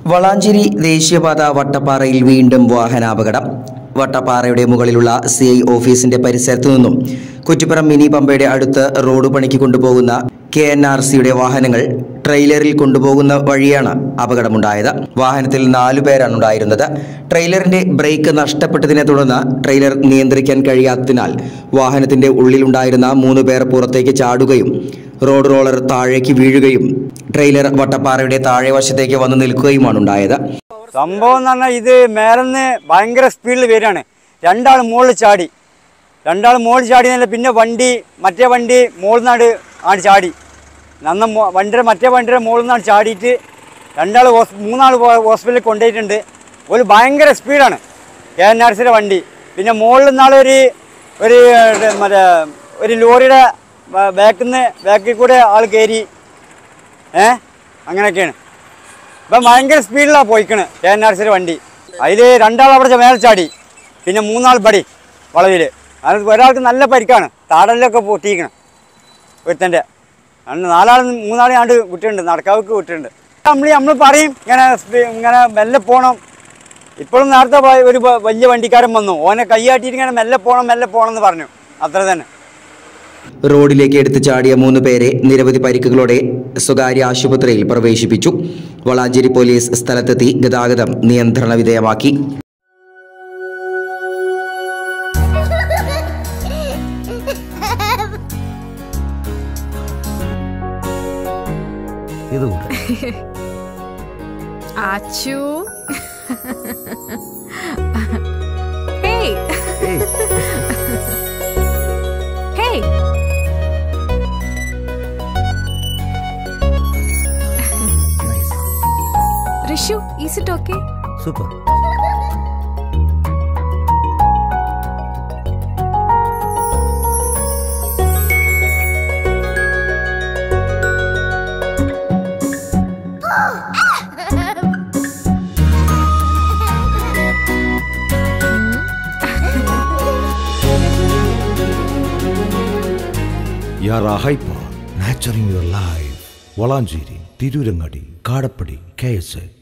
വളാഞ്ചേരി ദേശീയപാത വട്ടപ്പാറയിൽ വീണ്ടും വാഹനാപകടം വട്ടപ്പാറയുടെ മുകളിലുള്ള സി ഐ ഓഫീസിന്റെ പരിസരത്തു നിന്നും കുറ്റിപ്പുറം മിനി പമ്പയുടെ അടുത്ത് റോഡ് പണിക്ക് കൊണ്ടുപോകുന്ന കെ എൻ ആർ സിയുടെ വാഹനങ്ങൾ ട്രെയിലറിൽ കൊണ്ടുപോകുന്ന വഴിയാണ് അപകടമുണ്ടായത് വാഹനത്തിൽ നാലു പേരാണ് ഉണ്ടായിരുന്നത് ട്രെയിലറിന്റെ ബ്രേക്ക് നഷ്ടപ്പെട്ടതിനെ തുടർന്ന് ട്രെയിലർ നിയന്ത്രിക്കാൻ കഴിയാത്തതിനാൽ വാഹനത്തിന്റെ ഉള്ളിലുണ്ടായിരുന്ന മൂന്ന് പേർ പുറത്തേക്ക് ചാടുകയും റോഡ് റോളർ താഴേക്ക് വീഴുകയും ട്രെയിലർ വട്ടപ്പാറയുടെ താഴെ വശത്തേക്ക് വന്ന് നിൽക്കുകയുമാണ് ഉണ്ടായത് സംഭവം എന്ന് പറഞ്ഞാൽ ഇത് മേലെന്ന് ഭയങ്കര സ്പീഡിൽ വരികയാണ് രണ്ടാൾ മുകളിൽ ചാടി രണ്ടാൾ മുകളിൽ ചാടി എന്നല്ല പിന്നെ വണ്ടി മറ്റേ വണ്ടി മുകളിൽ നിന്നാണ് ആണ് ചാടി നന്ന മോ- വണ്ടിയുടെ മറ്റേ വണ്ടിയുടെ മുകളിൽ നിന്നാണ് ചാടിയിട്ട് രണ്ടാൾ ഹോസ് മൂന്നാൾ ഹോ- ഹോസ്പിറ്റലിൽ കൊണ്ടുപോയിട്ടുണ്ട് ഒരു ഭയങ്കര സ്പീഡാണ് കെ എൻ ആർ സിയുടെ വണ്ടി പിന്നെ മുകളിൽ നിന്നാൾ ഒരു ഒരു ഏഹ്, മറ്റേ ഒരു ലോറിയുടെ ബാക്കിൽ നിന്ന് ബാക്കിൽ കൂടെ ആൾ കയറി ഏ അങ്ങനെയൊക്കെയാണ് ഇപ്പം ഭയങ്കര സ്പീഡിലാണ് പോയിക്കണ് കെ എൻ ആർ സിയുടെ വണ്ടി അതിൽ രണ്ടാൾ അവിടെ മേലെ ചാടി പിന്നെ മൂന്നാൾ പടി വളവിൽ അത് ഒരാൾക്ക് നല്ല പരിക്കാണ് താടലിലൊക്കെ പൊട്ടിയിരിക്കണം ഒരുത്തൻ്റെ അന്ന് നാലാൾ മൂന്നാളെ ആണ്ട് വിട്ടിട്ടുണ്ട് നടക്കാവക്ക് വിട്ടിട്ടുണ്ട് നമ്മൾ നമ്മൾ പറയും ഇങ്ങനെ സ്പീ- ഇങ്ങനെ മെല്ലെ പോകണം ഇപ്പോഴും നേരത്തെ പോയ ഒരു വ- വലിയ വണ്ടിക്കാരൻ വന്നു ഓനെ കൈയാട്ടിയിട്ട് ഇങ്ങനെ മെല്ലെ പോകണം മെല്ലെ പോകണം എന്ന് പറഞ്ഞു അത്ര തന്നെ റോഡിലേക്ക് എടുത്തു ചാടിയ മൂന്ന് പേരെ നിരവധി പരിക്കുകളോടെ സ്വകാര്യ ആശുപത്രിയിൽ പ്രവേശിപ്പിച്ചു വളാഞ്ചേരി പോലീസ് സ്ഥലത്തെത്തി ഗതാഗതം നിയന്ത്രണ വിധേയമാക്കി ഇത് കൂട്ട് ആച്ചു hey hey hey nice Rishu is it okay super യാർ hyper nurturing your life Valanchery Tirurangadi Kadappadi K S A